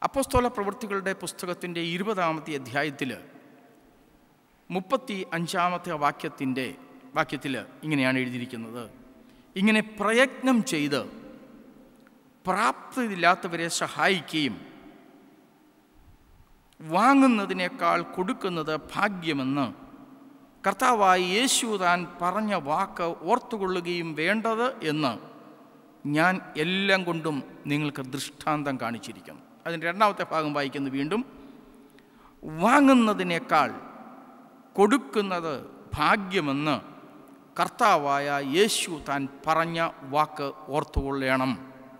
അപ്പസ്തോല പ്രവൃത്തികളുടെ പുസ്തകത്തിൻ്റെ ഇരുപതാമത്തെ അധ്യായത്തിൽ മുപ്പത്തി അഞ്ചാമത്തെ വാക്യത്തിൻ്റെ വാക്യത്തിൽ ഇങ്ങനെയാണ് എഴുതിയിരിക്കുന്നത് ഇങ്ങനെ പ്രയത്നം ചെയ്ത് പ്രാപ്തിയില്ലാത്തവരെ സഹായിക്കുകയും വാങ്ങുന്നതിനേക്കാൾ കൊടുക്കുന്നത് ഭാഗ്യമെന്ന് കർത്താവായി യേശു താൻ പറഞ്ഞ വാക്ക് ഓർത്തുകൊള്ളുകയും വേണ്ടത് എന്ന് ഞാൻ എല്ലാം കൊണ്ടും നിങ്ങൾക്ക് ദൃഷ്ടാന്തം കാണിച്ചിരിക്കുന്നു അതിൻ്റെ രണ്ടാമത്തെ ഭാഗം വായിക്കുന്നു വീണ്ടും വാങ്ങുന്നതിനേക്കാൾ കൊടുക്കുന്നത് ഭാഗ്യമെന്ന് കർത്താവായ യേശു താൻ പറഞ്ഞ വാക്ക് ഓർത്തുകൊള്ളണം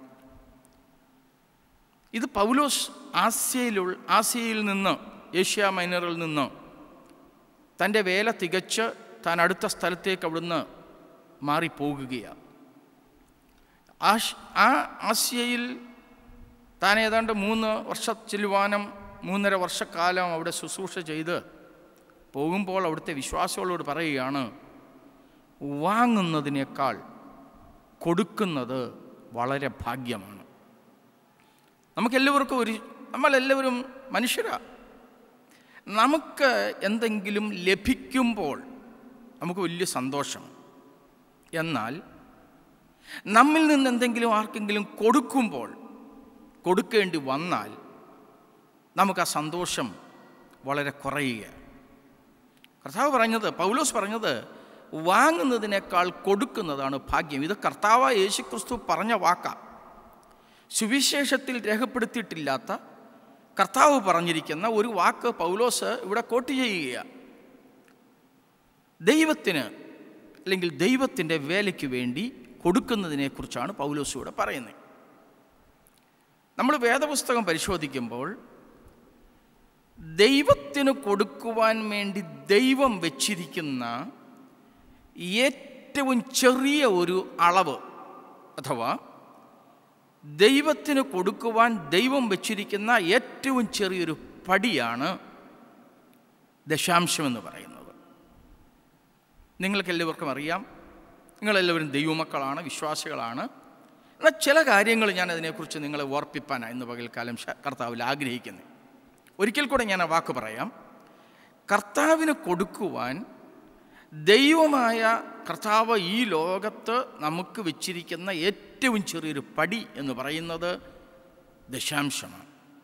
ഇത് പൗലോസ് ആസ്യയിലുള്ള ആസ്യയിൽ നിന്ന് ഏഷ്യ മൈനറിൽ നിന്ന് തൻ്റെ വേല തികച്ച് താൻ അടുത്ത സ്ഥലത്തേക്ക് അവിടുന്ന് മാറിപ്പോകുകയാണ് ആഷ് ആ ആസ്യയിൽ താൻ ഏതാണ്ട് മൂന്ന് വർഷ ചെല്ലുവാനും മൂന്നര വർഷക്കാലം അവിടെ ശുശ്രൂഷ ചെയ്ത് പോകുമ്പോൾ അവിടുത്തെ വിശ്വാസികളോട് പറയുകയാണ് വാങ്ങുന്നതിനേക്കാൾ കൊടുക്കുന്നത് വളരെ ഭാഗ്യമാണ് നമുക്കെല്ലാവർക്കും ഒരു നമ്മളെല്ലാവരും മനുഷ്യരാണ് നമുക്ക് എന്തെങ്കിലും ലഭിക്കുമ്പോൾ നമുക്ക് വലിയ സന്തോഷം എന്നാൽ നമ്മിൽ നിന്ന് എന്തെങ്കിലും ആർക്കെങ്കിലും കൊടുക്കുമ്പോൾ കൊടുക്കേണ്ടി വന്നാൽ നമുക്ക് ആ സന്തോഷം വളരെ കുറയുക കർത്താവ് പറഞ്ഞത് പൗലോസ് പറഞ്ഞത് വാങ്ങുന്നതിനേക്കാൾ കൊടുക്കുന്നതാണ് ഭാഗ്യം ഇത് കർത്താവ് യേശുക്രിസ്തു പറഞ്ഞ വാക്കാണ് സുവിശേഷത്തിൽ രേഖപ്പെടുത്തിയിട്ടില്ലാത്ത കർത്താവ് പറഞ്ഞിരിക്കുന്ന ഒരു വാക്ക് പൗലോസ് ഇവിടെ കോട്ട് ചെയ്യുകയാണ് ദൈവത്തിന് അല്ലെങ്കിൽ ദൈവത്തിൻ്റെ വേലയ്ക്ക് വേണ്ടി കൊടുക്കുന്നതിനെക്കുറിച്ചാണ് പൗലോസ് ഇവിടെ പറയുന്നത് നമ്മൾ വേദപുസ്തകം പരിശോധിക്കുമ്പോൾ ദൈവത്തിന് കൊടുക്കുവാൻ വേണ്ടി ദൈവം വെച്ചിരിക്കുന്ന ഏറ്റവും ചെറിയ ഒരു അളവ് അഥവാ ദൈവത്തിന് കൊടുക്കുവാൻ ദൈവം വെച്ചിരിക്കുന്ന ഏറ്റവും ചെറിയൊരു പടിയാണ് ദശാംശമെന്ന് പറയുന്നത് നിങ്ങൾക്കെല്ലാവർക്കും അറിയാം നിങ്ങളെല്ലാവരും ദൈവമക്കളാണ് വിശ്വാസികളാണ് എന്നാൽ ചില കാര്യങ്ങൾ ഞാൻ അതിനെക്കുറിച്ച് നിങ്ങളെ ഓർപ്പിപ്പാനാണ് ഇന്ന് പകൽക്കാലം കർത്താവിൽ ആഗ്രഹിക്കുന്നത് ഒരിക്കൽ കൂടെ ഞാൻ ആ വാക്ക് പറയാം കർത്താവിന് കൊടുക്കുവാൻ ദൈവമായ കർത്താവ് ഈ ലോകത്ത് നമുക്ക് വെച്ചിരിക്കുന്ന ഏറ്റവും ചെറിയൊരു പടി എന്ന് പറയുന്നത് ദശാംശമാണ്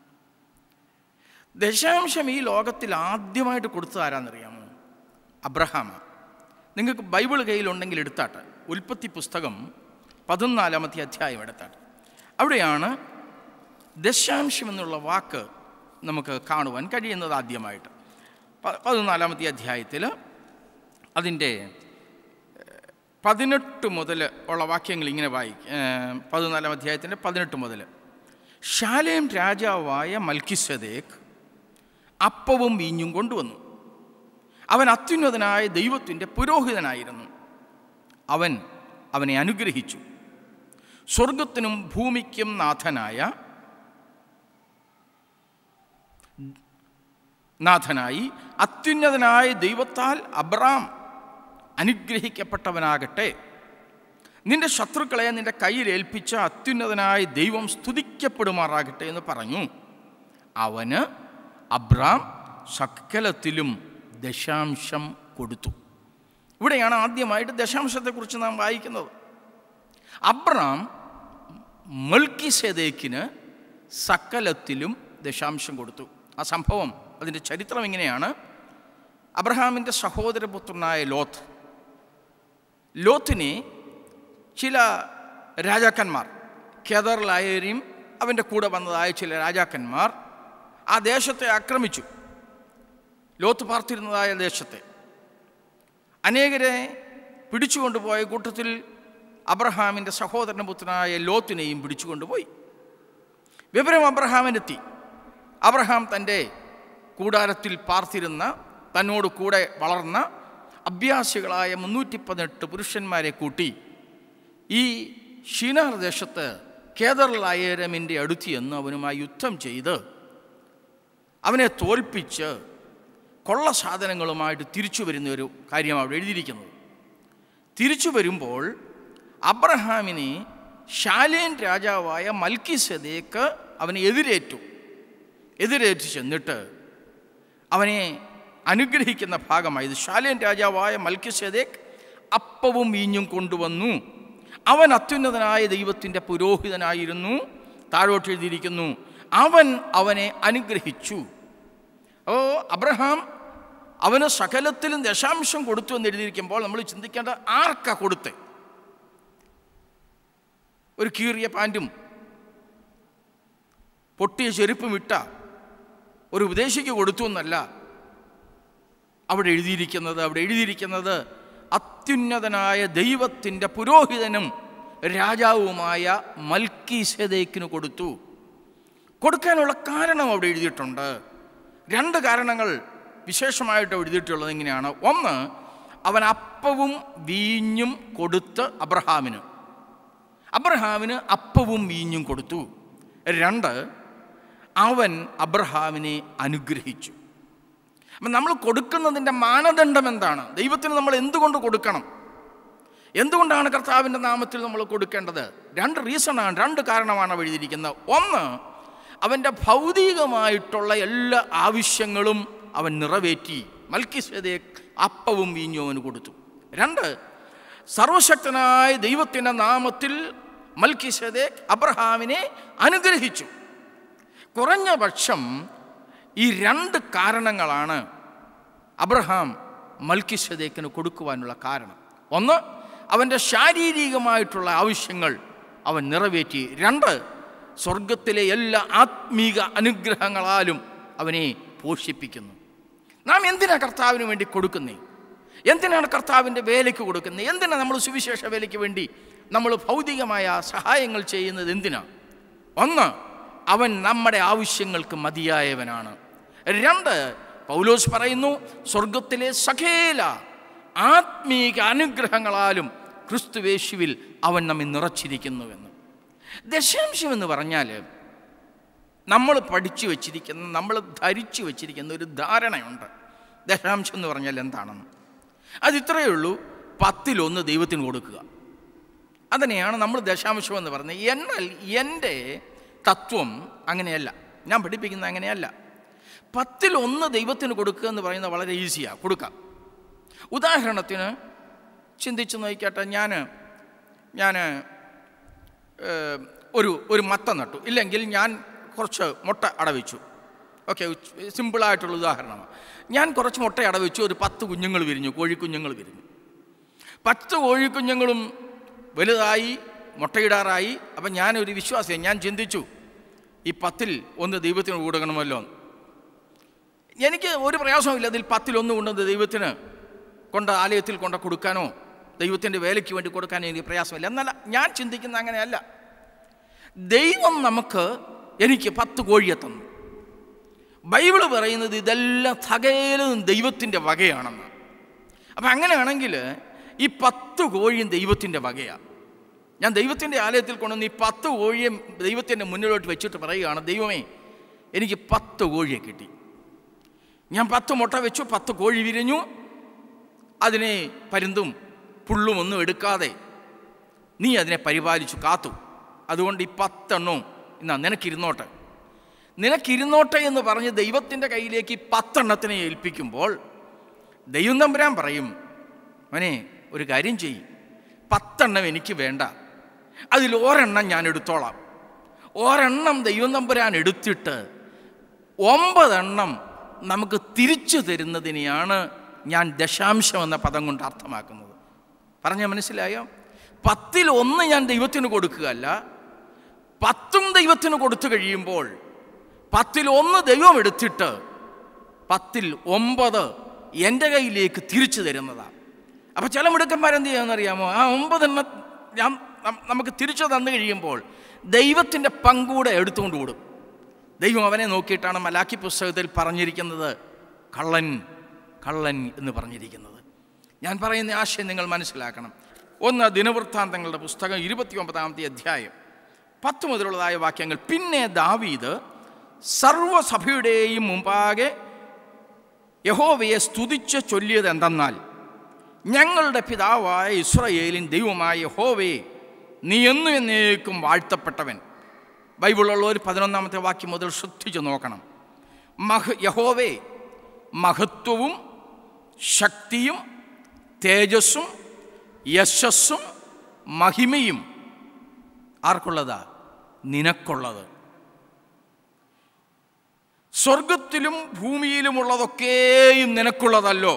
ദശാംശം ഈ ലോകത്തിൽ ആദ്യമായിട്ട് കൊടുത്തത് ആരാന്നറിയാമോ അബ്രഹാമാണ് നിങ്ങൾക്ക് ബൈബിൾ കയ്യിലുണ്ടെങ്കിൽ എടുത്താട്ടെ ഉൽപ്പത്തി പുസ്തകം പതിനാലാമത്തെ അധ്യായം എടുത്താട്ടെ അവിടെയാണ് ദശാംശം എന്നുള്ള വാക്ക് നമുക്ക് കാണുവാൻ കഴിയുന്നത് ആദ്യമായിട്ട് പതിനാലാമത്തെ അധ്യായത്തിൽ അതിൻ്റെ പതിനെട്ട് മുതൽ ഉള്ള വാക്യങ്ങൾ ഇങ്ങനെ വായിക്കും പതിനാലാം അധ്യായത്തിൻ്റെ പതിനെട്ട് മുതൽ ഷാലേം രാജാവായ മൽക്കിസദേക്ക് അപ്പവും വീഞ്ഞും കൊണ്ടുവന്നു അവൻ അത്യുന്നതനായ ദൈവത്തിൻ്റെ പുരോഹിതനായിരുന്നു അവൻ അവനെ അനുഗ്രഹിച്ചു സ്വർഗത്തിനും ഭൂമിക്കും നാഥനായ നാഥനായി അത്യുന്നതനായ ദൈവത്താൽ അബ്രാം അനുഗ്രഹിക്കപ്പെട്ടവനാകട്ടെ നിന്റെ ശത്രുക്കളെ നിന്റെ കയ്യിൽ ഏൽപ്പിച്ച അത്യുന്നതനായ ദൈവം സ്തുതിക്കപ്പെടുമാറാകട്ടെ എന്ന് പറഞ്ഞു അവന് അബ്രാം സകലത്തിലും ദശാംശം കൊടുത്തു ഇവിടെയാണ് ആദ്യമായിട്ട് ദശാംശത്തെക്കുറിച്ച് നാം വായിക്കുന്നത് അബ്രാം മൽക്കിസേദേക്കിന് സകലത്തിലും ദശാംശം കൊടുത്തു ആ സംഭവം അതിൻ്റെ ചരിത്രം ഇങ്ങനെയാണ് അബ്രഹാമിൻ്റെ സഹോദരപുത്രനായ ലോത്ത് ലോത്തിനെ ചില രാജാക്കന്മാർ കെദറിലായവരെയും അവൻ്റെ കൂടെ വന്നതായ ചില രാജാക്കന്മാർ ആ ദേശത്തെ ആക്രമിച്ചു ലോത്ത് പാർത്തിരുന്നതായ ദേശത്തെ അനേകരെ പിടിച്ചുകൊണ്ടുപോയ കൂട്ടത്തിൽ അബ്രഹാമിൻ്റെ സഹോദരൻ പുത്രനായ ലോത്തിനെയും പിടിച്ചുകൊണ്ടുപോയി വിവരം അബ്രഹാമിനെത്തി അബ്രഹാം തൻ്റെ കൂടാരത്തിൽ പാർത്തിരുന്ന തന്നോട് കൂടെ വളർന്ന അഭ്യാസികളായ മുന്നൂറ്റി പതിനെട്ട് പുരുഷന്മാരെ കൂട്ടി ഈ ഷീനാർ ദേശത്ത് കേദർലായരമിൻ്റെ അടുത്ത് എന്ന് അവനുമായി യുദ്ധം ചെയ്ത് അവനെ തോൽപ്പിച്ച് കൊള്ള സാധനങ്ങളുമായിട്ട് തിരിച്ചു വരുന്ന ഒരു കാര്യം അവിടെ എഴുതിയിരിക്കുന്നത് തിരിച്ചു വരുമ്പോൾ അബ്രഹാമിനെ ഷാലേൻ രാജാവായ മൽക്കി സദേക്ക് അവനെ എതിരേറ്റു എതിരേറ്റ് ചെന്നിട്ട് അവനെ അനുഗ്രഹിക്കുന്ന ഭാഗമായി ഇത് ശാലേൻ രാജാവായ മൽക്കിസേദേക്ക് അപ്പവും വീഞ്ഞും കൊണ്ടുവന്നു അവൻ അത്യുന്നതനായ ദൈവത്തിൻ്റെ പുരോഹിതനായിരുന്നു താഴോട്ട് എഴുതിയിരിക്കുന്നു അവൻ അവനെ അനുഗ്രഹിച്ചു ഓ അബ്രഹാം അവന് സകലത്തിലും ദശാംശം കൊടുത്തു എന്ന് എഴുതിയിരിക്കുമ്പോൾ നമ്മൾ ചിന്തിക്കേണ്ട ആർക്കാ കൊടുത്തേ ഒരു കീറിയ പാൻറ്റും പൊട്ടിയ ചെരുപ്പും ഇട്ട ഒരു ഉപദേശിക്ക് കൊടുത്തു എന്നല്ല അവിടെ എഴുതിയിരിക്കുന്നത് അവിടെ എഴുതിയിരിക്കുന്നത് അത്യുന്നതനായ ദൈവത്തിൻ്റെ പുരോഹിതനും രാജാവുമായ മൽക്കീസേദേക്കിന് കൊടുത്തു കൊടുക്കാനുള്ള കാരണം അവിടെ എഴുതിയിട്ടുണ്ട് രണ്ട് കാരണങ്ങൾ വിശേഷമായിട്ട് എഴുതിയിട്ടുള്ളത് ഇങ്ങനെയാണ് ഒന്ന് അവൻ അപ്പവും വീഞ്ഞും കൊടുത്ത് അബ്രഹാമിന് അബ്രഹാമിന് അപ്പവും വീഞ്ഞും കൊടുത്തു രണ്ട് അവൻ അബ്രഹാമിനെ അനുഗ്രഹിച്ചു അപ്പം നമ്മൾ കൊടുക്കുന്നതിൻ്റെ മാനദണ്ഡം എന്താണ് ദൈവത്തിന് നമ്മൾ എന്തുകൊണ്ട് കൊടുക്കണം എന്തുകൊണ്ടാണ് കർത്താവിൻ്റെ നാമത്തിൽ നമ്മൾ കൊടുക്കേണ്ടത് രണ്ട് റീസണാണ് രണ്ട് കാരണമാണ് അവിടെ എഴുതിയിരിക്കുന്നത് ഒന്ന് അവൻ്റെ ഭൗതികമായിട്ടുള്ള എല്ലാ ആവശ്യങ്ങളും അവൻ നിറവേറ്റി മൽക്കിസ്വതേ അപ്പവും വീഞ്ഞും അവന് കൊടുത്തു രണ്ട് സർവശക്തനായ ദൈവത്തിൻ്റെ നാമത്തിൽ മൽക്കിസ്വതേ അബ്രഹാമിനെ അനുഗ്രഹിച്ചു കുറഞ്ഞ പക്ഷം ഈ രണ്ട് കാരണങ്ങളാണ് അബ്രഹാം മൽക്കിസ്വദേക്കിന് കൊടുക്കുവാനുള്ള കാരണം ഒന്ന് അവൻ്റെ ശാരീരികമായിട്ടുള്ള ആവശ്യങ്ങൾ അവൻ നിറവേറ്റി രണ്ട് സ്വർഗത്തിലെ എല്ലാ ആത്മീക അനുഗ്രഹങ്ങളാലും അവനെ പോഷിപ്പിക്കുന്നു നാം എന്തിനാണ് കർത്താവിന് വേണ്ടി കൊടുക്കുന്നേ എന്തിനാണ് കർത്താവിൻ്റെ വേലയ്ക്ക് കൊടുക്കുന്നത് എന്തിനാണ് നമ്മൾ സുവിശേഷ വേലയ്ക്ക് വേണ്ടി നമ്മൾ ഭൗതികമായ സഹായങ്ങൾ ചെയ്യുന്നത് എന്തിനാണ് ഒന്ന് അവൻ നമ്മുടെ ആവശ്യങ്ങൾക്ക് മതിയായവനാണ് രണ്ട് പൗലോസ് പറയുന്നു സ്വർഗത്തിലെ സഖേല ആത്മീക അനുഗ്രഹങ്ങളാലും ക്രിസ്തുവേശുവിൽ അവൻ നമ്മെ നിറച്ചിരിക്കുന്നുവെന്ന് ദശാംശം എന്ന് പറഞ്ഞാൽ നമ്മൾ പഠിച്ചു വച്ചിരിക്കുന്ന നമ്മൾ ധരിച്ചു വച്ചിരിക്കുന്ന ഒരു ധാരണയുണ്ട് ദശാംശം എന്ന് പറഞ്ഞാൽ എന്താണെന്ന് അത് ഇത്രയേ ഉള്ളൂ പത്തിലൊന്ന് ദൈവത്തിന് കൊടുക്കുക അതിനെയാണ് നമ്മൾ ദശാംശം എന്ന് പറയുന്നത് എന്നാൽ എൻ്റെ തത്വം അങ്ങനെയല്ല ഞാൻ പഠിപ്പിക്കുന്നത് അങ്ങനെയല്ല പത്തിൽ ഒന്ന് ദൈവത്തിന് കൊടുക്കുക എന്ന് പറയുന്നത് വളരെ ഈസിയാണ് കൊടുക്കാം ഉദാഹരണത്തിന് ചിന്തിച്ച് നോക്കിക്കട്ടെ ഞാൻ ഞാൻ ഒരു ഒരു മത്ത നട്ടു ഇല്ലെങ്കിൽ ഞാൻ കുറച്ച് മുട്ട അടവെച്ചു ഓക്കെ സിമ്പിളായിട്ടുള്ള ഉദാഹരണമാണ് ഞാൻ കുറച്ച് മുട്ട അടവെച്ചു ഒരു പത്ത് കുഞ്ഞുങ്ങൾ വിരിഞ്ഞു കോഴിക്കുഞ്ഞുങ്ങൾ വിരിഞ്ഞു പത്ത് കോഴിക്കുഞ്ഞുങ്ങളും വലുതായി മുട്ടയിടാറായി അപ്പം ഞാനൊരു വിശ്വാസിയാണ് ഞാൻ ചിന്തിച്ചു ഈ പത്തിൽ ഒന്ന് ദൈവത്തിന് കൊടുക്കണമല്ലോ എനിക്ക് ഒരു പ്രയാസമില്ല അതിൽ പത്തിലൊന്ന് കൊണ്ടത് ദൈവത്തിന് കൊണ്ട് ആലയത്തിൽ കൊണ്ട് കൊടുക്കാനോ ദൈവത്തിൻ്റെ വേലയ്ക്ക് വേണ്ടി കൊടുക്കാനോ എനിക്ക് പ്രയാസമില്ല എന്നല്ല ഞാൻ ചിന്തിക്കുന്ന അങ്ങനെയല്ല ദൈവം നമുക്ക് എനിക്ക് പത്ത് കോഴിയെ തന്നു ബൈബിള് പറയുന്നത് ഇതെല്ലാം സകലും ദൈവത്തിൻ്റെ വകയാണെന്ന് അപ്പം അങ്ങനെയാണെങ്കിൽ ഈ പത്ത് കോഴിയും ദൈവത്തിൻ്റെ വകയാണ് ഞാൻ ദൈവത്തിൻ്റെ ആലയത്തിൽ കൊണ്ടുവന്ന് ഈ പത്ത് കോഴിയെ ദൈവത്തിൻ്റെ മുന്നിലോട്ട് വെച്ചിട്ട് പറയുകയാണ് ദൈവമേ എനിക്ക് പത്ത് കോഴിയെ കിട്ടി ഞാൻ പത്ത് മുട്ട വെച്ചു പത്ത് കോഴി വിരിഞ്ഞു അതിനെ പരുന്തും പുള്ളും ഒന്നും എടുക്കാതെ നീ അതിനെ പരിപാലിച്ചു കാത്തു അതുകൊണ്ട് ഈ പത്തെണ്ണവും എന്നാ നിനക്കിരുന്നോട്ടെ നിനക്കിരുന്നോട്ടെ എന്ന് പറഞ്ഞ് ദൈവത്തിൻ്റെ കയ്യിലേക്ക് ഈ പത്തെണ്ണത്തിനെ ഏൽപ്പിക്കുമ്പോൾ ദൈവം തമ്പുരാൻ പറയും അവനെ ഒരു കാര്യം ചെയ്യും പത്തെണ്ണം എനിക്ക് വേണ്ട അതിൽ ഒരെണ്ണം ഞാൻ എടുത്തോളാം ഒരെണ്ണം ദൈവം തമ്പുരാൻ എടുത്തിട്ട് ഒമ്പതെണ്ണം നമുക്ക് തിരിച്ചു തരുന്നതിനെയാണ് ഞാൻ ദശാംശം എന്ന പദം കൊണ്ട് അർത്ഥമാക്കുന്നത് പറഞ്ഞ മനസ്സിലായോ പത്തിൽ ഒന്ന് ഞാൻ ദൈവത്തിന് കൊടുക്കുകയല്ല പത്തും ദൈവത്തിന് കൊടുത്തു കഴിയുമ്പോൾ പത്തിൽ ഒന്ന് ദൈവം എടുത്തിട്ട് പത്തിൽ ഒമ്പത് എൻ്റെ കയ്യിലേക്ക് തിരിച്ചു തരുന്നതാണ് അപ്പോൾ ചില മിടുക്കന്മാരെന്ത് ചെയ്യാമെന്നറിയാമോ ആ ഒമ്പതെണ്ണം ഞാൻ നം- നമുക്ക് തിരിച്ചു തന്നു കഴിയുമ്പോൾ ദൈവത്തിൻ്റെ പങ്കൂടെ എടുത്തുകൊണ്ട് കൂടും ദൈവം അവനെ നോക്കിയിട്ടാണ് മലാക്കി പുസ്തകത്തിൽ പറഞ്ഞിരിക്കുന്നത് കള്ളൻ കള്ളൻ എന്ന് പറഞ്ഞിരിക്കുന്നത് ഞാൻ പറയുന്ന ആശയം നിങ്ങൾ മനസ്സിലാക്കണം ഒന്ന് ദിനവൃത്താന്തങ്ങളുടെ പുസ്തകം ഇരുപത്തി ഒമ്പതാമത്തെ അധ്യായം പത്ത് മുതലുള്ളതായ വാക്യങ്ങൾ പിന്നെ ദാവീദ് സർവസഭയുടെയും മുമ്പാകെ യഹോവയെ സ്തുതിച്ച് ചൊല്ലിയത് എന്തെന്നാൽ ഞങ്ങളുടെ പിതാവായ ഇസ്രയേലിൻ ദൈവമായ യഹോവേ നീ എന്നു എന്നേക്കും വാഴ്ത്തപ്പെട്ടവൻ ബൈബിളുള്ള ഒരു പതിനൊന്നാമത്തെ വാക്യം മുതൽ ശ്രദ്ധിച്ചു നോക്കണം മഹ യഹോവേ മഹത്വവും ശക്തിയും തേജസ്സും യശസ്സും മഹിമയും ആർക്കുള്ളതാ നിനക്കുള്ളത് സ്വർഗത്തിലും ഭൂമിയിലുമുള്ളതൊക്കെയും നിനക്കുള്ളതല്ലോ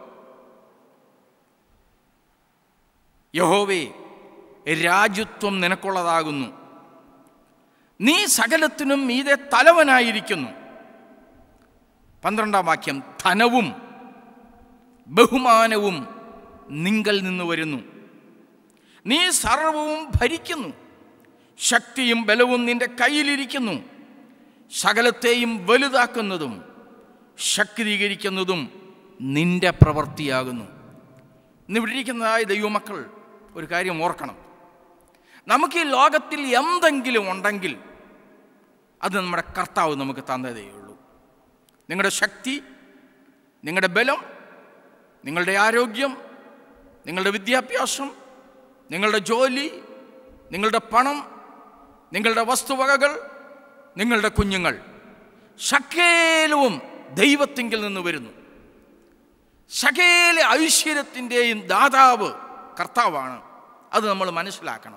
യഹോവേ രാജ്യത്വം നിനക്കുള്ളതാകുന്നു നീ സകലത്തിനും മീതെ തലവനായിരിക്കുന്നു പന്ത്രണ്ടാം വാക്യം ധനവും ബഹുമാനവും നിങ്കൽ നിന്ന് വരുന്നു നീ സർവവും ഭരിക്കുന്നു ശക്തിയും ബലവും നിന്റെ കയ്യിലിരിക്കുന്നു സകലത്തെയും വലുതാക്കുന്നതും ശക്തീകരിക്കുന്നതും നിന്റെ പ്രവൃത്തിയാകുന്നു ഇന്നിവിടെ ഇരിക്കുന്നതായ ദൈവമക്കൾ ഒരു കാര്യം ഓർക്കണം നമുക്ക് ഈ ലോകത്തിൽ എന്തെങ്കിലും ഉണ്ടെങ്കിൽ അത് നമ്മുടെ കർത്താവ് നമുക്ക് തന്നതേ ഉള്ളൂ നിങ്ങളുടെ ശക്തി നിങ്ങളുടെ ബലം നിങ്ങളുടെ ആരോഗ്യം നിങ്ങളുടെ വിദ്യാഭ്യാസം നിങ്ങളുടെ ജോലി നിങ്ങളുടെ പണം നിങ്ങളുടെ വസ്തുവകകൾ നിങ്ങളുടെ കുഞ്ഞുങ്ങൾ സകേലവും ദൈവത്തിങ്കിൽ നിന്ന് വരുന്നു സകേല ഐശ്വര്യത്തിൻ്റെയും ദാതാവ് കർത്താവാണ് അത് നമ്മൾ മനസ്സിലാക്കണം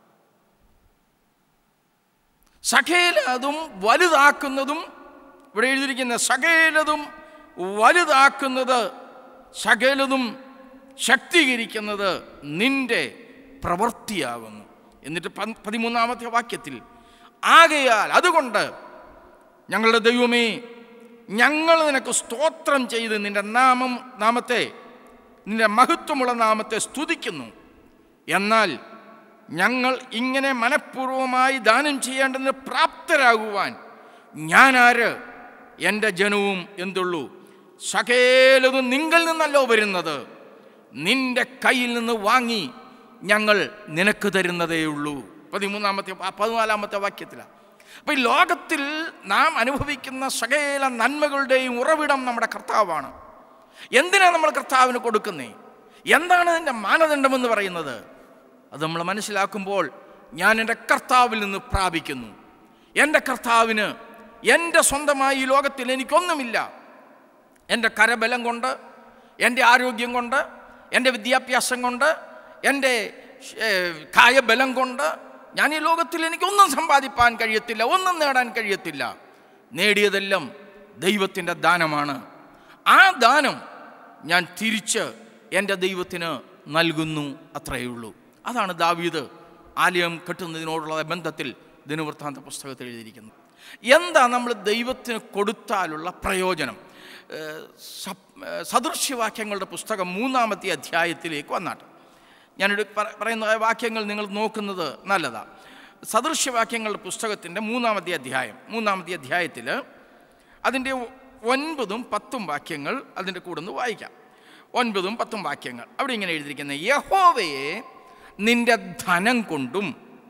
സകേലതും വലുതാക്കുന്നതും ഇവിടെ എഴുതിയിരിക്കുന്ന സകേലതും വലുതാക്കുന്നത് സകലതും ശക്തീകരിക്കുന്നത് നിന്റെ പ്രവൃത്തിയാകുന്നു എന്നിട്ട് പ- പതിമൂന്നാമത്തെ വാക്യത്തിൽ ആകയാൽ അതുകൊണ്ട് ഞങ്ങളുടെ ദൈവമേ ഞങ്ങൾ നിനക്ക് സ്തോത്രം ചെയ്ത് നിന്റെ നാമം നാമത്തെ നിന്റെ മഹത്വമുള്ള നാമത്തെ സ്തുതിക്കുന്നു എന്നാൽ ഞങ്ങൾ ഇങ്ങനെ മനഃപൂർവമായി ദാനം ചെയ്യേണ്ടതിന് പ്രാപ്തരാകുവാൻ ഞാനാര് എൻ്റെ ജനവും എന്തുള്ളൂ സകേലതും നിങ്കൽ നിന്നല്ലോ വരുന്നത് നിന്റെ കയ്യിൽ നിന്ന് വാങ്ങി ഞങ്ങൾ നിനക്ക് തരുന്നതേയുള്ളൂ പതിമൂന്നാമത്തെ പ- പതിനാലാമത്തെ വാക്യത്തിലാണ് അപ്പം ഈ ലോകത്തിൽ നാം അനുഭവിക്കുന്ന സകല നന്മകളുടെയും ഉറവിടം നമ്മുടെ കർത്താവാണ് എന്തിനാണ് നമ്മൾ കർത്താവിന് കൊടുക്കുന്നേ എന്താണ് അതിൻ്റെ മാനദണ്ഡമെന്ന് പറയുന്നത് അത് നമ്മൾ മനസ്സിലാക്കുമ്പോൾ ഞാൻ എൻ്റെ കർത്താവിൽ നിന്ന് പ്രാപിക്കുന്നു എൻ്റെ കർത്താവിന് എൻ്റെ സ്വന്തമായി ഈ ലോകത്തിൽ എനിക്കൊന്നുമില്ല എൻ്റെ കരബലം കൊണ്ട് എൻ്റെ ആരോഗ്യം കൊണ്ട് എൻ്റെ വിദ്യാഭ്യാസം കൊണ്ട് എൻ്റെ ഏഹ്, കായബലം കൊണ്ട് ഞാൻ ഈ ലോകത്തിൽ എനിക്കൊന്നും സമ്പാദിപ്പാൻ കഴിയത്തില്ല ഒന്നും നേടാൻ കഴിയത്തില്ല നേടിയതെല്ലാം ദൈവത്തിൻ്റെ ദാനമാണ് ആ ദാനം ഞാൻ തിരിച്ച് എൻ്റെ ദൈവത്തിന് നൽകുന്നു അത്രയേ ഉള്ളൂ അതാണ് ദാവീദ് ആലയം കെട്ടുന്നതിനോടുള്ള ബന്ധത്തിൽ ദിനവൃത്താന്ത പുസ്തകത്തിൽ എഴുതിയിരിക്കുന്നത് എന്താ നമ്മൾ ദൈവത്തിന് കൊടുത്താലുള്ള പ്രയോജനം ഏഹ് സപ്- ഏഹ് സദൃശ്യവാക്യങ്ങളുടെ പുസ്തകം മൂന്നാമത്തെ അധ്യായത്തിലേക്ക് വന്നാട്ട് ഞാനിവിടെ പറ- പറയുന്ന വാക്യങ്ങൾ നിങ്ങൾ നോക്കുന്നത് നല്ലതാണ് സദൃശ്യവാക്യങ്ങളുടെ പുസ്തകത്തിൻ്റെ മൂന്നാമത്തെ അധ്യായം മൂന്നാമത്തെ അധ്യായത്തിൽ അതിൻ്റെ ഒൻപതും പത്തും വാക്യങ്ങൾ അതിൻ്റെ കൂടെ ഒന്ന് വായിക്കാം ഒൻപതും പത്തും വാക്യങ്ങൾ അവിടെ ഇങ്ങനെ എഴുതിയിരിക്കുന്നത് യഹോവയെ നിന്റെ ധനം കൊണ്ടും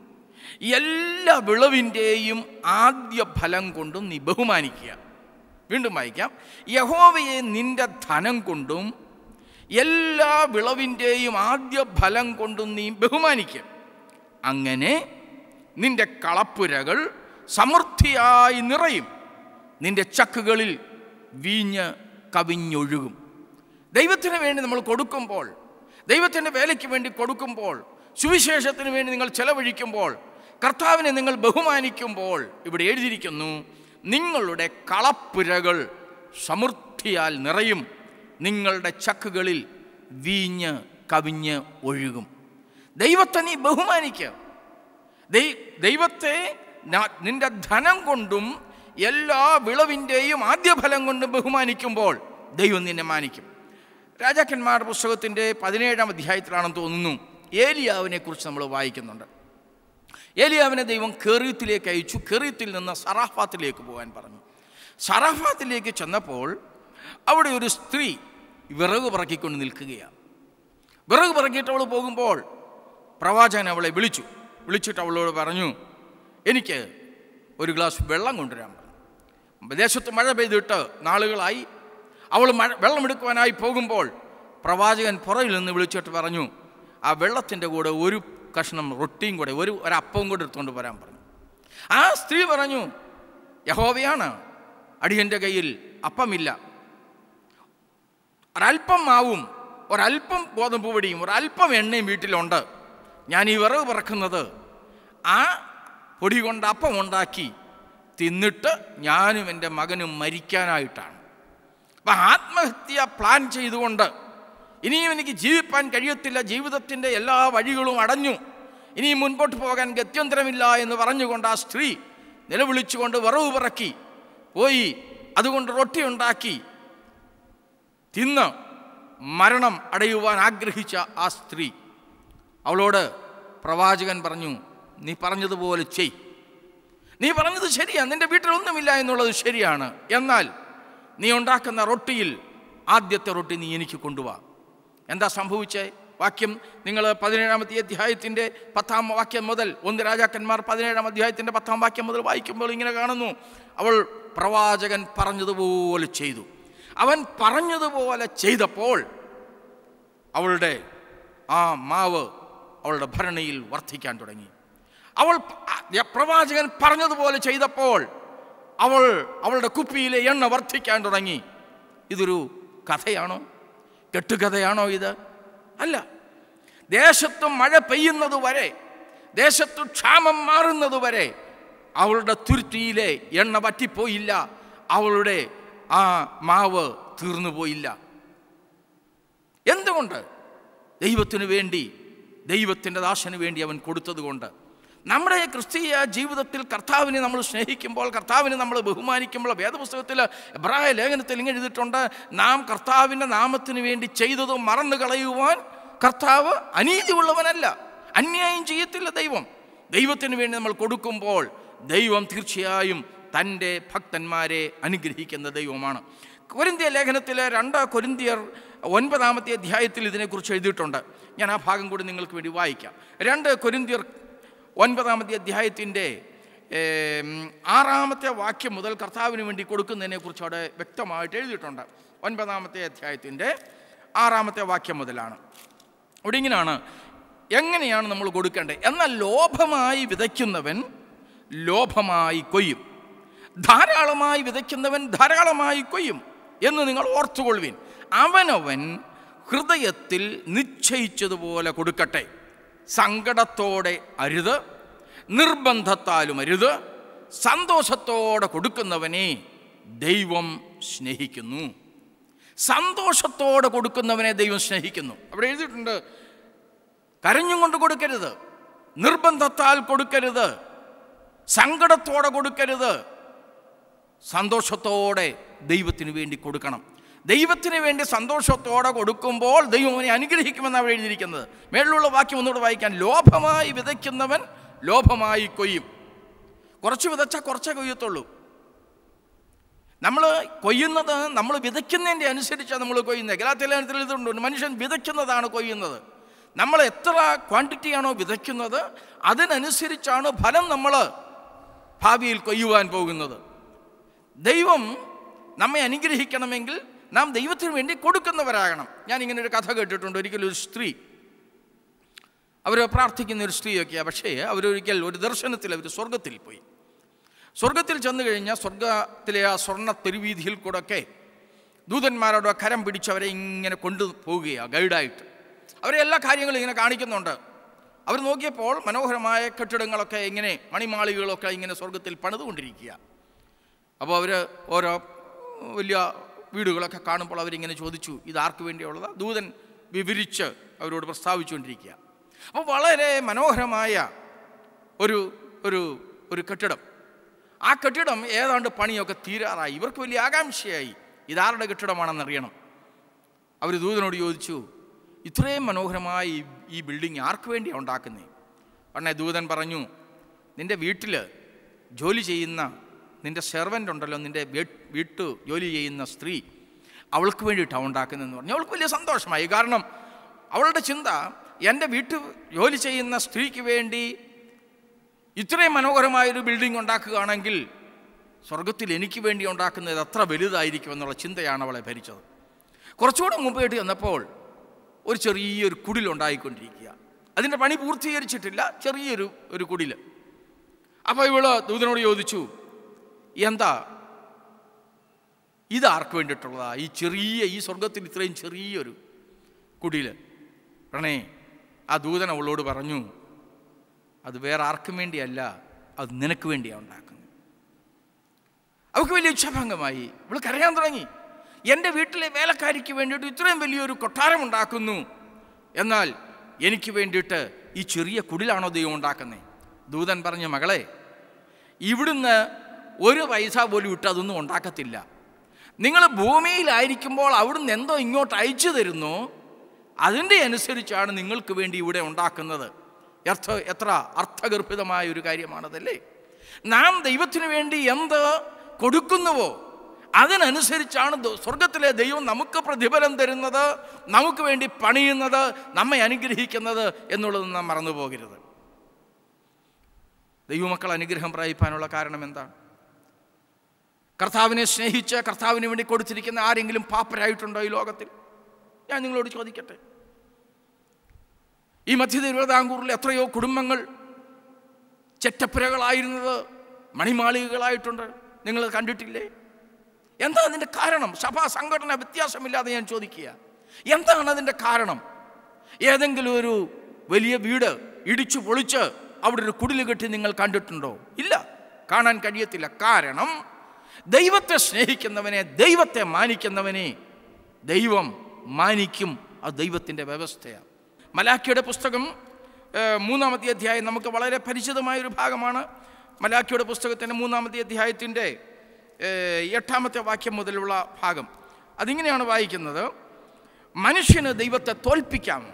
എല്ലാ വിളവിൻ്റെയും ആദ്യ ഫലം കൊണ്ടും നീ ബഹുമാനിക്കുക വീണ്ടും വായിക്കാം യഹോവയെ നിന്റെ ധനം കൊണ്ടും എല്ലാ വിളവിൻ്റെയും ആദ്യ ഫലം കൊണ്ടും നീ ബഹുമാനിക്കുക അങ്ങനെ നിന്റെ കളപ്പുരകൾ സമൃദ്ധിയായി നിറയും നിന്റെ ചക്കുകളിൽ വീഞ്ഞ് കവിഞ്ഞൊഴുകും ദൈവത്തിന് വേണ്ടി നമ്മൾ കൊടുക്കുമ്പോൾ ദൈവത്തിൻ്റെ വേലയ്ക്ക് വേണ്ടി കൊടുക്കുമ്പോൾ സുവിശേഷത്തിന് വേണ്ടി നിങ്ങൾ ചെലവഴിക്കുമ്പോൾ കർത്താവിനെ നിങ്ങൾ ബഹുമാനിക്കുമ്പോൾ ഇവിടെ എഴുതിയിരിക്കുന്നു നിങ്ങളുടെ കളപ്പുരകൾ സമൃദ്ധിയാൽ നിറയും നിങ്ങളുടെ ചക്കുകളിൽ വീഞ്ഞ് കവിഞ്ഞ് ഒഴുകും ദൈവത്തെ നീ ബഹുമാനിക്കുക ദൈ- ദൈവത്തെ ന- നിന്റെ ധനം കൊണ്ടും എല്ലാ വിളവിൻ്റെയും ആദ്യഫലം കൊണ്ടും ബഹുമാനിക്കുമ്പോൾ ദൈവം നിന്നെ മാനിക്കും രാജാക്കന്മാരുടെ പുസ്തകത്തിൻ്റെ പതിനേഴാം അധ്യായത്തിലാണെന്ന് തോന്നുന്നു ഏലിയാവിനെ കുറിച്ച് നമ്മൾ വായിക്കുന്നുണ്ട് ഏലിയാവിനെ ദൈവം കെറീത്തിലേക്ക് അയച്ചു കെറീത്തിൽ നിന്ന് സറാഫാത്തിലേക്ക് പോകാൻ പറഞ്ഞു സറാഫാത്തിലേക്ക് ചെന്നപ്പോൾ അവിടെ ഒരു സ്ത്രീ വിറക് പറക്കിക്കൊണ്ട് നിൽക്കുകയാണ് വിറക് പറക്കിയിട്ട് അവൾ പോകുമ്പോൾ പ്രവാചകൻ അവളെ വിളിച്ചു വിളിച്ചിട്ട് അവളോട് പറഞ്ഞു എനിക്ക് ഒരു ഗ്ലാസ് വെള്ളം കൊണ്ടുവരാൻ പറഞ്ഞു ദേശത്ത് മഴ പെയ്തിട്ട് നാളുകളായി അവൾ മഴ വെള്ളമെടുക്കുവാനായി പോകുമ്പോൾ പ്രവാചകൻ പുറകിൽ നിന്ന് വിളിച്ചിട്ട് പറഞ്ഞു ആ വെള്ളത്തിൻ്റെ കൂടെ ഒരു കഷ്ണം റൊട്ടിയും കൂടെ ഒരു ഒരപ്പവും കൂടെ എടുത്തുകൊണ്ട് വരാൻ പറഞ്ഞു ആ സ്ത്രീ പറഞ്ഞു യഹോവയാണ് അടിയൻ്റെ കയ്യിൽ അപ്പമില്ല ഒരല്പം മാവും ഒരല്പം ഗോതമ്പ് പൊടിയും ഒരല്പം എണ്ണയും വീട്ടിലുണ്ട് ഞാൻ ഈ വിറവ് പറക്കുന്നത് ആ പൊടി കൊണ്ട് അപ്പം ഉണ്ടാക്കി തിന്നിട്ട് ഞാനും എൻ്റെ മകനും മരിക്കാനായിട്ടാണ് അപ്പം ആത്മഹത്യ പ്ലാൻ ചെയ്തുകൊണ്ട് ഇനിയും എനിക്ക് ജീവിപ്പാൻ കഴിയത്തില്ല ജീവിതത്തിൻ്റെ എല്ലാ വഴികളും അടഞ്ഞു ഇനിയും മുൻപോട്ട് പോകാൻ ഗത്യന്തരമില്ല എന്ന് പറഞ്ഞുകൊണ്ട് ആ സ്ത്രീ നിലവിളിച്ചുകൊണ്ട് വിറവ് പിറക്കി പോയി അതുകൊണ്ട് റൊട്ടി ഉണ്ടാക്കി തിന്ന് മരണം അടയുവാൻ ആഗ്രഹിച്ച ആ സ്ത്രീ അവളോട് പ്രവാചകൻ പറഞ്ഞു നീ പറഞ്ഞതുപോലെ ചെയ് നീ പറഞ്ഞത് ശരിയാണ് നിന്റെ വീട്ടിലൊന്നുമില്ല എന്നുള്ളത് ശരിയാണ് എന്നാൽ നീ ഉണ്ടാക്കുന്ന റൊട്ടിയിൽ ആദ്യത്തെ റൊട്ടി നീ എനിക്ക് കൊണ്ടുപോവാ എന്താ സംഭവിച്ചേ വാക്യം നിങ്ങൾ പതിനേഴാമത്തെ അധ്യായത്തിൻ്റെ പത്താം വാക്യം മുതൽ ഒന്ന് രാജാക്കന്മാർ പതിനേഴാം അധ്യായത്തിൻ്റെ പത്താം വാക്യം മുതൽ വായിക്കുമ്പോൾ ഇങ്ങനെ കാണുന്നു അവൾ പ്രവാചകൻ പറഞ്ഞതുപോലെ ചെയ്തു അവൻ പറഞ്ഞതുപോലെ ചെയ്തപ്പോൾ അവളുടെ ആ മാവ് അവളുടെ ഭരണിയിൽ വർദ്ധിക്കാൻ തുടങ്ങി അവൾ പ- പ്രവാചകൻ പറഞ്ഞതുപോലെ ചെയ്തപ്പോൾ അവൾ അവളുടെ കുപ്പിയിലെ എണ്ണ വർദ്ധിക്കാൻ തുടങ്ങി ഇതൊരു കഥയാണോ കെട്ടുകഥയാണോ ഇത് അല്ല ദേശത്ത് മഴ പെയ്യുന്നത് വരെ ദേശത്ത് ക്ഷാമം മാറുന്നത് വരെ അവളുടെ തുരുത്തിയിലെ എണ്ണ വറ്റിപ്പോയില്ല അവളുടെ ആ മാവ് തീർന്നു പോയില്ല എന്തുകൊണ്ട് ദൈവത്തിനു വേണ്ടി ദൈവത്തിൻ്റെ ദാസന് വേണ്ടി അവൻ കൊടുത്തതുകൊണ്ട് നമ്മുടെ ക്രിസ്തീയ ജീവിതത്തിൽ കർത്താവിനെ നമ്മൾ സ്നേഹിക്കുമ്പോൾ കർത്താവിനെ നമ്മൾ ബഹുമാനിക്കുമ്പോൾ വേദപുസ്തകത്തിൽ എബ്രായ ലേഖനത്തിൽ ഇങ്ങനെ എഴുതിയിട്ടുണ്ട് നാം കർത്താവിൻ്റെ നാമത്തിന് വേണ്ടി ചെയ്തത് മറന്നു കളയുവാൻ കർത്താവ് അനീതിയുള്ളവനല്ല അന്യായം ചെയ്യത്തില്ല ദൈവം ദൈവത്തിന് വേണ്ടി നമ്മൾ കൊടുക്കുമ്പോൾ ദൈവം തീർച്ചയായും തൻ്റെ ഭക്തന്മാരെ അനുഗ്രഹിക്കുന്ന ദൈവമാണ് കൊരിന്തിയ ലേഖനത്തിലെ രണ്ട് കൊരിന്തിയർ ഒൻപതാമത്തെ അധ്യായത്തിൽ ഇതിനെക്കുറിച്ച് എഴുതിയിട്ടുണ്ട് ഞാൻ ആ ഭാഗം കൂടി നിങ്ങൾക്ക് വേണ്ടി വായിക്കാം രണ്ട് കൊരിന്തിയർ ഒൻപതാമത്തെ അധ്യായത്തിൻ്റെ ഏം, ആറാമത്തെ വാക്യം മുതൽ കർത്താവിന് വേണ്ടി കൊടുക്കുന്നതിനെക്കുറിച്ച് അവിടെ വ്യക്തമായിട്ട് എഴുതിയിട്ടുണ്ട് ഒൻപതാമത്തെ അധ്യായത്തിൻ്റെ ആറാമത്തെ വാക്യം മുതലാണ് ഇവിടെ ഇങ്ങനെയാണ് എങ്ങനെയാണ് നമ്മൾ കൊടുക്കേണ്ടത് എന്നാൽ ലോഭമായി വിതയ്ക്കുന്നവൻ ലോഭമായി കൊയ്യും ധാരാളമായി വിതയ്ക്കുന്നവൻ ധാരാളമായി കൊയ്യും എന്ന് നിങ്ങൾ ഓർത്തുകൊള്ളുവിൻ അവനവൻ ഹൃദയത്തിൽ നിശ്ചയിച്ചതുപോലെ കൊടുക്കട്ടെ സങ്കടത്തോടെ അരുത് നിർബന്ധത്താലും അരുത് സന്തോഷത്തോടെ കൊടുക്കുന്നവനെ ദൈവം സ്നേഹിക്കുന്നു സന്തോഷത്തോടെ കൊടുക്കുന്നവനെ ദൈവം സ്നേഹിക്കുന്നു അവിടെ എഴുതിയിട്ടുണ്ട് കരഞ്ഞും കൊണ്ട് കൊടുക്കരുത് നിർബന്ധത്താൽ കൊടുക്കരുത് സങ്കടത്തോടെ കൊടുക്കരുത് സന്തോഷത്തോടെ ദൈവത്തിന് വേണ്ടി കൊടുക്കണം ദൈവത്തിന് വേണ്ടി സന്തോഷത്തോടെ കൊടുക്കുമ്പോൾ ദൈവം അവനെ അനുഗ്രഹിക്കുമെന്നാണ് അവിടെ എഴുതിയിരിക്കുന്നത് മേളിലുള്ള വാക്യം ഒന്നുകൂടെ വായിക്കാൻ ലോഭമായി വിതയ്ക്കുന്നവൻ ലോഭമായി കൊയ്യും കുറച്ച് വിതച്ചാൽ കുറച്ചേ കൊയ്യത്തുള്ളൂ നമ്മൾ കൊയ്യുന്നത് നമ്മൾ വിതയ്ക്കുന്നതിൻ്റെ അനുസരിച്ചാണ് നമ്മൾ കൊയ്യുന്നത് ഗലാത്തിലേനത്തിൽ എഴുതുന്നുണ്ട് മനുഷ്യൻ വിതയ്ക്കുന്നതാണ് കൊയ്യുന്നത് നമ്മൾ എത്ര ക്വാണ്ടിറ്റിയാണോ വിതയ്ക്കുന്നത് അതിനനുസരിച്ചാണ് ഫലം നമ്മൾ ഭാവിയിൽ കൊയ്യുവാൻ പോകുന്നത് ദൈവം നമ്മെ അനുഗ്രഹിക്കണമെങ്കിൽ നാം ദൈവത്തിന് വേണ്ടി കൊടുക്കുന്നവരാകണം ഞാൻ ഇങ്ങനെ ഒരു കഥ കേട്ടിട്ടുണ്ട് ഒരിക്കലും ഒരു സ്ത്രീ അവർ പ്രാർത്ഥിക്കുന്ന ഒരു സ്ത്രീയൊക്കെയാണ് പക്ഷേ അവരൊരിക്കൽ ഒരു ദർശനത്തിൽ അവർ സ്വർഗത്തിൽ പോയി സ്വർഗത്തിൽ ചെന്ന് കഴിഞ്ഞാൽ സ്വർഗത്തിലെ ആ സ്വർണ്ണ തെരുവീതിയിൽ കൂടെയൊക്കെ ദൂതന്മാരോട് കരം പിടിച്ച് അവരെ ഇങ്ങനെ കൊണ്ടുപോവുകയാണ് ഗൈഡായിട്ട് അവരെ എല്ലാ കാര്യങ്ങളും ഇങ്ങനെ കാണിക്കുന്നുണ്ട് അവർ നോക്കിയപ്പോൾ മനോഹരമായ കെട്ടിടങ്ങളൊക്കെ ഇങ്ങനെ മണിമാളികളൊക്കെ ഇങ്ങനെ സ്വർഗത്തിൽ പണിതുകൊണ്ടിരിക്കുക അപ്പോൾ അവർ ഓരോ വലിയ വീടുകളൊക്കെ കാണുമ്പോൾ അവരിങ്ങനെ ചോദിച്ചു ഇത് ആർക്ക് വേണ്ടിയുള്ളതാണ് ദൂതൻ വിവരിച്ച് അവരോട് പ്രസ്താവിച്ചുകൊണ്ടിരിക്കുക അപ്പോൾ വളരെ മനോഹരമായ ഒരു ഒരു ഒരു കെട്ടിടം ആ കെട്ടിടം ഏതാണ്ട് പണിയൊക്കെ തീരാറായി ഇവർക്ക് വലിയ ആകാംക്ഷയായി ഇതാരുടെ കെട്ടിടമാണെന്നറിയണം അവർ ദൂതനോട് ചോദിച്ചു ഇത്രയും മനോഹരമായ ഈ ഈ ബിൽഡിംഗ് ആർക്ക് വേണ്ടിയാണ് ഉണ്ടാക്കുന്നത് ഉടനെ ദൂതൻ പറഞ്ഞു നിൻ്റെ വീട്ടിൽ ജോലി ചെയ്യുന്ന നിൻ്റെ സെർവൻ്റ് ഉണ്ടല്ലോ നിൻ്റെ വീ- വീട്ടു ജോലി ചെയ്യുന്ന സ്ത്രീ അവൾക്ക് വേണ്ടിയിട്ടാണ് ഉണ്ടാക്കുന്നതെന്ന് പറഞ്ഞു അവൾക്ക് വലിയ സന്തോഷമായി കാരണം അവളുടെ ചിന്ത എൻ്റെ വീട്ടു ജോലി ചെയ്യുന്ന സ്ത്രീക്ക് വേണ്ടി ഇത്രയും മനോഹരമായൊരു ബിൽഡിംഗ് ഉണ്ടാക്കുകയാണെങ്കിൽ സ്വർഗത്തിൽ എനിക്ക് വേണ്ടി ഉണ്ടാക്കുന്നത് എത്ര വലുതായിരിക്കും എന്നുള്ള ചിന്തയാണ് അവളെ ഭരിച്ചത് കുറച്ചുകൂടെ മുമ്പായിട്ട് ചെന്നപ്പോൾ ഒരു ചെറിയൊരു കുടിലുണ്ടായിക്കൊണ്ടിരിക്കുക അതിൻ്റെ പണി പൂർത്തീകരിച്ചിട്ടില്ല ചെറിയൊരു ഒരു കുടിൽ അപ്പോൾ ഇവള് ദൂതനോട് ചോദിച്ചു എന്താ ഇത് ആർക്ക് വേണ്ടിയിട്ടുള്ളതാ ഈ ചെറിയ ഈ സ്വർഗത്തിൽ ഇത്രയും ചെറിയൊരു കുടിയിൽ പ്രണേ ആ ദൂതൻ അവളോട് പറഞ്ഞു അത് വേറെ ആർക്കും വേണ്ടിയല്ല അത് നിനക്ക് വേണ്ടിയാണ് ഉണ്ടാക്കുന്നത് അവൾക്ക് വലിയ ഇച്ഛാഭംഗമായി ഇവൾ കരയാൻ തുടങ്ങി എൻ്റെ വീട്ടിലെ വേലക്കാരിക്ക് വേണ്ടിയിട്ട് ഇത്രയും വലിയൊരു കൊട്ടാരം ഉണ്ടാക്കുന്നു എന്നാൽ എനിക്ക് വേണ്ടിയിട്ട് ഈ ചെറിയ കുടിലാണോ ദൈവം ഉണ്ടാക്കുന്നത് ദൂതൻ പറഞ്ഞ മകളെ ഇവിടുന്ന് ഒരു പൈസ പോലും ഇട്ട് അതൊന്നും ഉണ്ടാക്കത്തില്ല നിങ്ങൾ ഭൂമിയിലായിരിക്കുമ്പോൾ അവിടുന്ന് എന്തോ ഇങ്ങോട്ട് അയച്ചു തരുന്നു അതിൻ്റെ അനുസരിച്ചാണ് നിങ്ങൾക്ക് വേണ്ടി ഇവിടെ ഉണ്ടാക്കുന്നത് എത്ര എത്ര അർത്ഥഗർഭിതമായ ഒരു കാര്യമാണതല്ലേ നാം ദൈവത്തിന് വേണ്ടി എന്ത് കൊടുക്കുന്നുവോ അതിനനുസരിച്ചാണ് ദ- സ്വർഗത്തിലെ ദൈവം നമുക്ക് പ്രതിഫലം തരുന്നത് നമുക്ക് വേണ്ടി പണിയുന്നത് നമ്മെ അനുഗ്രഹിക്കുന്നത് എന്നുള്ളത് നാം മറന്നു പോകരുത് ദൈവമക്കൾ അനുഗ്രഹം പ്രാപിപ്പാനുള്ള കാരണം എന്താണ് കർത്താവിനെ സ്നേഹിച്ച് കർത്താവിന് വേണ്ടി കൊടുത്തിരിക്കുന്ന ആരെങ്കിലും പാപ്പരായിട്ടുണ്ടോ ഈ ലോകത്തിൽ ഞാൻ നിങ്ങളോട് ചോദിക്കട്ടെ ഈ മധ്യ തിരുവിതാംകൂറിൽ എത്രയോ കുടുംബങ്ങൾ ചെറ്റപ്പുരകളായിരുന്നത് മണിമാളികകളായിട്ടുണ്ട് നിങ്ങൾ കണ്ടിട്ടില്ലേ എന്താ അതിൻ്റെ കാരണം സഭാ സംഘടന വ്യത്യാസമില്ലാതെ ഞാൻ ചോദിക്കുക എന്താണ് അതിൻ്റെ കാരണം ഏതെങ്കിലും ഒരു വലിയ വീട് ഇടിച്ചു പൊളിച്ച് അവിടെ ഒരു കുടിൽ കെട്ടി നിങ്ങൾ കണ്ടിട്ടുണ്ടോ ഇല്ല കാണാൻ കഴിയത്തില്ല കാരണം ദൈവത്തെ സ്നേഹിക്കുന്നവനെ ദൈവത്തെ മാനിക്കുന്നവനെ ദൈവം മാനിക്കും അത് ദൈവത്തിൻ്റെ വ്യവസ്ഥയാണ് മലാഖിയുടെ പുസ്തകം ഏഹ്, മൂന്നാമത്തെ അധ്യായം നമുക്ക് വളരെ പരിചിതമായൊരു ഭാഗമാണ് മലാഖിയുടെ പുസ്തകത്തിൻ്റെ മൂന്നാമത്തെ അധ്യായത്തിൻ്റെ ഏഹ്, എട്ടാമത്തെ വാക്യം മുതലുള്ള ഭാഗം അതിങ്ങനെയാണ് വായിക്കുന്നത് മനുഷ്യന് ദൈവത്തെ തോൽപ്പിക്കാമോ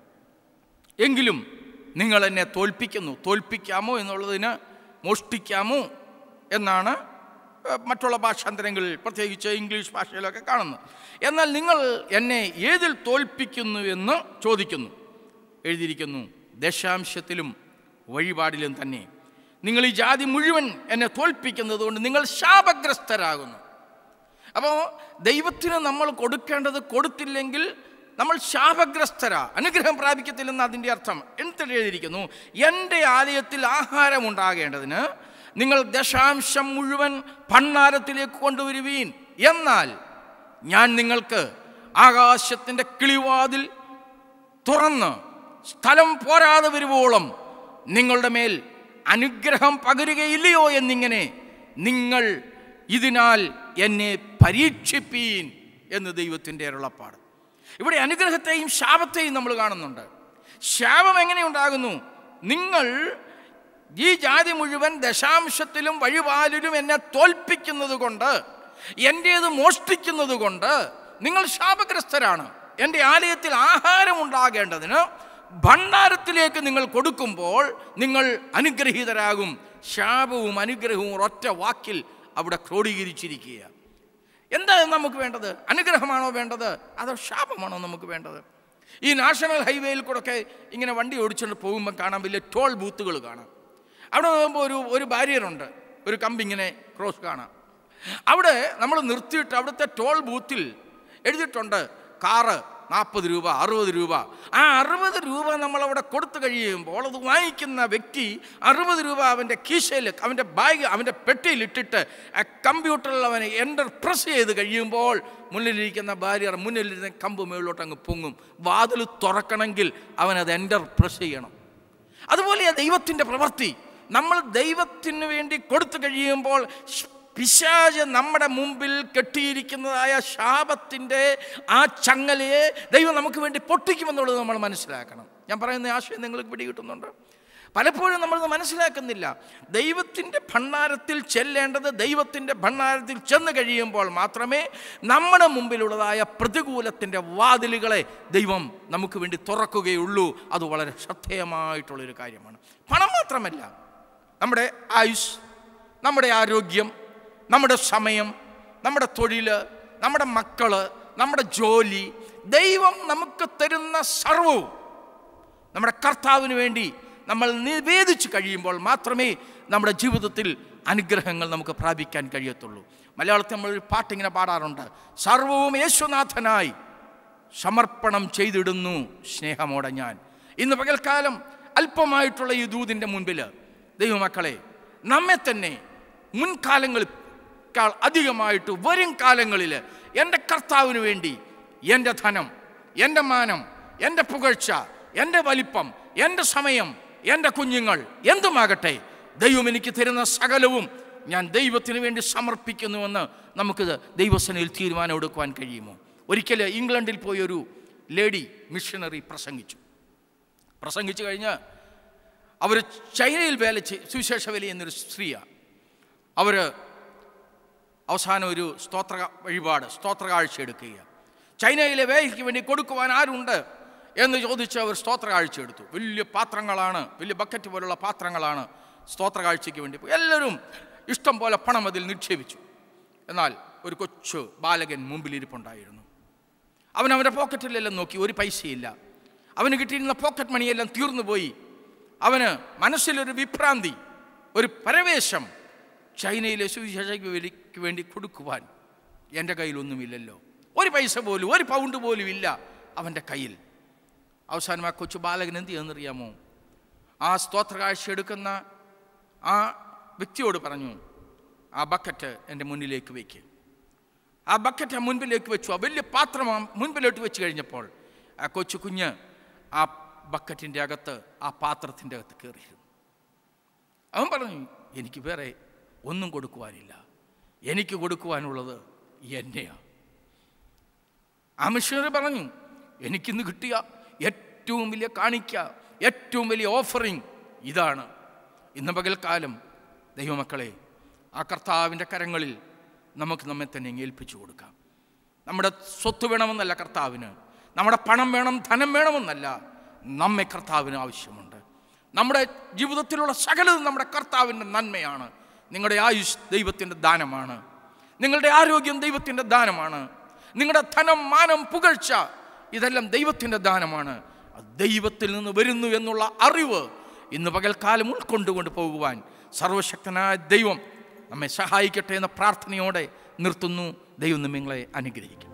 എങ്കിലും നിങ്ങൾ എന്നെ തോൽപ്പിക്കുന്നു തോൽപ്പിക്കാമോ എന്നുള്ളതിന് മോഷ്ടിക്കാമോ എന്നാണ് ഏഹ്, മറ്റുള്ള ഭാഷാന്തരങ്ങളിൽ പ്രത്യേകിച്ച് ഇംഗ്ലീഷ് ഭാഷയിലൊക്കെ കാണുന്നത് എന്നാൽ നിങ്ങൾ എന്നെ ഏതിൽ തോൽപ്പിക്കുന്നു എന്ന് ചോദിക്കുന്നു എഴുതിയിരിക്കുന്നു ദശാംശത്തിലും വഴിപാടിലും തന്നെ നിങ്ങൾ ഈ ജാതി മുഴുവൻ എന്നെ തോൽപ്പിക്കുന്നത് കൊണ്ട് നിങ്ങൾ ശാപഗ്രസ്തരാകുന്നു അപ്പോൾ ദൈവത്തിന് നമ്മൾ കൊടുക്കേണ്ടത് കൊടുത്തില്ലെങ്കിൽ നമ്മൾ ശാപഗ്രസ്തരാ അനുഗ്രഹം പ്രാപിക്കത്തില്ലെന്ന് അതിൻ്റെ അർത്ഥം എന്നിട്ട് എഴുതിയിരിക്കുന്നു എൻ്റെ ആലയത്തിൽ ആഹാരം ഉണ്ടാകേണ്ടതിന് നിങ്ങൾ ദശാംശം മുഴുവൻ ഭണ്ണാരത്തിലേക്ക് കൊണ്ടുവരുവീൻ എന്നാൽ ഞാൻ നിങ്ങൾക്ക് ആകാശത്തിൻ്റെ കിളിവാതിൽ തുറന്ന് സ്ഥലം പോരാതെ വരുവോളം നിങ്ങളുടെ മേൽ അനുഗ്രഹം പകരുകയില്ലയോ എന്നിങ്ങനെ നിങ്ങൾ ഇതിനാൽ എന്നെ പരീക്ഷിപ്പീൻ എന്ന് ദൈവത്തിൻ്റെ അരുളപ്പാട് ഇവിടെ അനുഗ്രഹത്തെയും ശാപത്തെയും നമ്മൾ കാണുന്നുണ്ട് ശാപം എങ്ങനെ ഉണ്ടാകുന്നു നിങ്ങൾ ഈ ജാതി മുഴുവൻ ദശാംശത്തിലും വഴിപാലിലും എന്നെ തോൽപ്പിക്കുന്നത് കൊണ്ട് എൻ്റേത് മോഷ്ടിക്കുന്നത് കൊണ്ട് നിങ്ങൾ ശാപഗ്രസ്തരാണ് എൻ്റെ ആലയത്തിൽ ആഹാരം ഉണ്ടാകേണ്ടതിന് ഭണ്ഡാരത്തിലേക്ക് നിങ്ങൾ കൊടുക്കുമ്പോൾ നിങ്ങൾ അനുഗ്രഹീതരാകും ശാപവും അനുഗ്രഹവും ഒരൊറ്റ വാക്കിൽ അവിടെ ക്രോഡീകരിച്ചിരിക്കുക എന്താ നമുക്ക് വേണ്ടത് അനുഗ്രഹമാണോ വേണ്ടത് അതോ ശാപമാണോ നമുക്ക് വേണ്ടത് ഈ നാഷണൽ ഹൈവേയിൽ കൂടെയൊക്കെ ഇങ്ങനെ വണ്ടി ഓടിച്ചുകൊണ്ട് പോകുമ്പോൾ കാണാൻ വലിയ ടോൾ ബൂത്തുകൾ കാണാം അവിടെ നോക്കുമ്പോൾ ഒരു ഒരു ബാരിയറുണ്ട് ഒരു കമ്പി ഇങ്ങനെ ക്രോസ് കാണാം അവിടെ നമ്മൾ നിർത്തിയിട്ട് അവിടുത്തെ ടോൾ ബൂത്തിൽ എഴുതിയിട്ടുണ്ട് കാറ് നാൽപ്പത് രൂപ അറുപത് രൂപ ആ അറുപത് രൂപ നമ്മളവിടെ കൊടുത്തു കഴിയുമ്പോൾ അത് വാങ്ങിക്കുന്ന വ്യക്തി അറുപത് രൂപ അവൻ്റെ കീശയിൽ അവൻ്റെ ബാഗ് അവൻ്റെ പെട്ടിയിൽ ഇട്ടിട്ട് ആ കമ്പ്യൂട്ടറിൽ അവനെ എൻ്റർ പ്രസ് ചെയ്ത് കഴിയുമ്പോൾ മുന്നിലിരിക്കുന്ന ബാരിയർ മുന്നിലിരുന്ന കമ്പ് മുകളിലോട്ട് അങ്ങ് പൊങ്ങും വാതിൽ തുറക്കണമെങ്കിൽ അവനത് എൻ്റർ പ്രസ് ചെയ്യണം അതുപോലെ ദൈവത്തിൻ്റെ പ്രവൃത്തി നമ്മൾ ദൈവത്തിന് വേണ്ടി കൊടുത്തു കഴിയുമ്പോൾ ശ്- പിശാച് നമ്മുടെ മുമ്പിൽ കെട്ടിയിരിക്കുന്നതായ ശാപത്തിൻ്റെ ആ ചങ്ങലയെ ദൈവം നമുക്ക് വേണ്ടി പൊട്ടിക്കുമെന്നുള്ളത് നമ്മൾ മനസ്സിലാക്കണം ഞാൻ പറയുന്ന ആശയം നിങ്ങൾക്ക് പിടികിട്ടുന്നുണ്ട് പലപ്പോഴും നമ്മളത് മനസ്സിലാക്കുന്നില്ല ദൈവത്തിൻ്റെ ഭണ്ഡാരത്തിൽ ചെല്ലേണ്ടത് ദൈവത്തിൻ്റെ ഭണ്ഡാരത്തിൽ ചെന്ന് കഴിയുമ്പോൾ മാത്രമേ നമ്മുടെ മുമ്പിലുള്ളതായ പ്രതികൂലത്തിൻ്റെ വാതിലുകളെ ദൈവം നമുക്ക് വേണ്ടി തുറക്കുകയുള്ളൂ അത് വളരെ ശ്രദ്ധേയമായിട്ടുള്ളൊരു കാര്യമാണ് പണം മാത്രമല്ല നമ്മുടെ ആയുസ് നമ്മുടെ ആരോഗ്യം നമ്മുടെ സമയം നമ്മുടെ തൊഴിൽ നമ്മുടെ മക്കള് നമ്മുടെ ജോലി ദൈവം നമുക്ക് തരുന്ന സർവവും നമ്മുടെ കർത്താവിന് വേണ്ടി നമ്മൾ നിവേദിച്ച് കഴിയുമ്പോൾ മാത്രമേ നമ്മുടെ ജീവിതത്തിൽ അനുഗ്രഹങ്ങൾ നമുക്ക് പ്രാപിക്കാൻ കഴിയത്തുള്ളൂ മലയാളത്തിൽ നമ്മളൊരു പാട്ടിങ്ങനെ പാടാറുണ്ട് സർവവും യേശുനാഥനായി സമർപ്പണം ചെയ്തിടുന്നു സ്നേഹമോടെ ഞാൻ ഇന്ന് പകൽക്കാലം അല്പമായിട്ടുള്ള ഈ ദൂതിൻ്റെ മുൻപിൽ ദൈവമക്കളെ നമ്മെ തന്നെ മുൻകാലങ്ങളിൽ കാലത്തേക്കാൾ അധികമായിട്ട് വരും കാലങ്ങളിൽ എൻ്റെ കർത്താവിന് വേണ്ടി എൻ്റെ ധനം എൻ്റെ മാനം എൻ്റെ പുകഴ്ച എൻ്റെ വലിപ്പം എൻ്റെ സമയം എൻ്റെ കുഞ്ഞുങ്ങൾ എന്തുമാകട്ടെ ദൈവം എനിക്ക് തരുന്ന സകലവും ഞാൻ ദൈവത്തിന് വേണ്ടി സമർപ്പിക്കുന്നുവെന്ന് നമുക്കിത് ദൈവസനയിൽ തീരുമാനം എടുക്കുവാൻ കഴിയുമോ ഒരിക്കൽ ഇംഗ്ലണ്ടിൽ പോയൊരു ലേഡി മിഷണറി പ്രസംഗിച്ചു പ്രസംഗിച്ചു കഴിഞ്ഞ് അവർ ചൈനയിൽ വേല ചെയ് സുവിശേഷ വേല എന്നൊരു സ്ത്രീയാണ് അവർ അവസാനം ഒരു സ്തോത്ര വഴിപാട് സ്തോത്ര കാഴ്ച എടുക്കുക ചൈനയിലെ വേലയ്ക്ക് വേണ്ടി കൊടുക്കുവാൻ ആരുണ്ട് എന്ന് ചോദിച്ച് അവർ സ്തോത്ര കാഴ്ച എടുത്തു വലിയ പാത്രങ്ങളാണ് വലിയ ബക്കറ്റ് പോലുള്ള പാത്രങ്ങളാണ് സ്തോത്ര കാഴ്ചയ്ക്ക് വേണ്ടി എല്ലാവരും ഇഷ്ടം പോലെ പണം അതിൽ നിക്ഷേപിച്ചു എന്നാൽ ഒരു കൊച്ചു ബാലകൻ മുമ്പിലിരിപ്പുണ്ടായിരുന്നു അവൻ അവൻ്റെ പോക്കറ്റിലെല്ലാം നോക്കി ഒരു പൈസയില്ല അവന് കിട്ടിയിരുന്ന പോക്കറ്റ് മണിയെല്ലാം തീർന്നു പോയി അവന് മനസ്സിലൊരു വിഭ്രാന്തി ഒരു പരവേശം ചൈനയിലെ സുവിശേഷയ്ക്ക് വേലിക്ക് വേണ്ടി കൊടുക്കുവാൻ എൻ്റെ കയ്യിലൊന്നുമില്ലല്ലോ ഒരു പൈസ പോലും ഒരു പൗണ്ട് പോലും ഇല്ല അവൻ്റെ കയ്യിൽ അവസാനം ആ കൊച്ചു ബാലകൻ എന്ത് ചെയ്യുന്നറിയാമോ ആ സ്തോത്ര കാഴ്ച എടുക്കുന്ന ആ വ്യക്തിയോട് പറഞ്ഞു ആ ബക്കറ്റ് എൻ്റെ മുന്നിലേക്ക് വയ്ക്ക് ആ ബക്കറ്റ് ആ മുൻപിലേക്ക് വെച്ചു ആ വലിയ പാത്രം ആ മുൻപിലോട്ട് വെച്ച് കഴിഞ്ഞപ്പോൾ ആ കൊച്ചു കുഞ്ഞ് ആ ബക്കറ്റിൻ്റെ അകത്ത് ആ പാത്രത്തിൻ്റെ അകത്ത് കയറിയിരുന്നു അവൻ പറഞ്ഞു എനിക്ക് വേറെ ഒന്നും കൊടുക്കുവാനില്ല എനിക്ക് കൊടുക്കുവാനുള്ളത് എന്നെയാണ് ആ മിഷണറി പറഞ്ഞു എനിക്കിന്ന് കിട്ടിയ ഏറ്റവും വലിയ കാണിക്ക ഏറ്റവും വലിയ ഓഫറിങ് ഇതാണ് ഇന്ന് പകൽക്കാലം ദൈവമക്കളെ ആ കർത്താവിൻ്റെ കരങ്ങളിൽ നമുക്ക് നമ്മെ തന്നെ ഏൽപ്പിച്ചു കൊടുക്കാം നമ്മുടെ സ്വത്ത് വേണമെന്നല്ല കർത്താവിന് നമ്മുടെ പണം വേണം ധനം വേണമെന്നല്ല നമ്മെ കർത്താവിന് ആവശ്യമുണ്ട് നമ്മുടെ ജീവിതത്തിലുള്ള സകലതും നമ്മുടെ കർത്താവിൻ്റെ നന്മയാണ് നിങ്ങളുടെ ആയുഷ് ദൈവത്തിൻ്റെ ദാനമാണ് നിങ്ങളുടെ ആരോഗ്യം ദൈവത്തിൻ്റെ ദാനമാണ് നിങ്ങളുടെ ധനം മാനം പുകഴ്ച ഇതെല്ലാം ദൈവത്തിൻ്റെ ദാനമാണ് അത് ദൈവത്തിൽ നിന്ന് വരുന്നു എന്നുള്ള അറിവ് ഇന്ന് പകൽക്കാലം ഉൾക്കൊണ്ടുകൊണ്ട് പോകുവാൻ സർവശക്തനായ ദൈവം നമ്മെ സഹായിക്കട്ടെ എന്ന പ്രാർത്ഥനയോടെ നിർത്തുന്നു ദൈവം നിങ്ങളെ അനുഗ്രഹിക്കും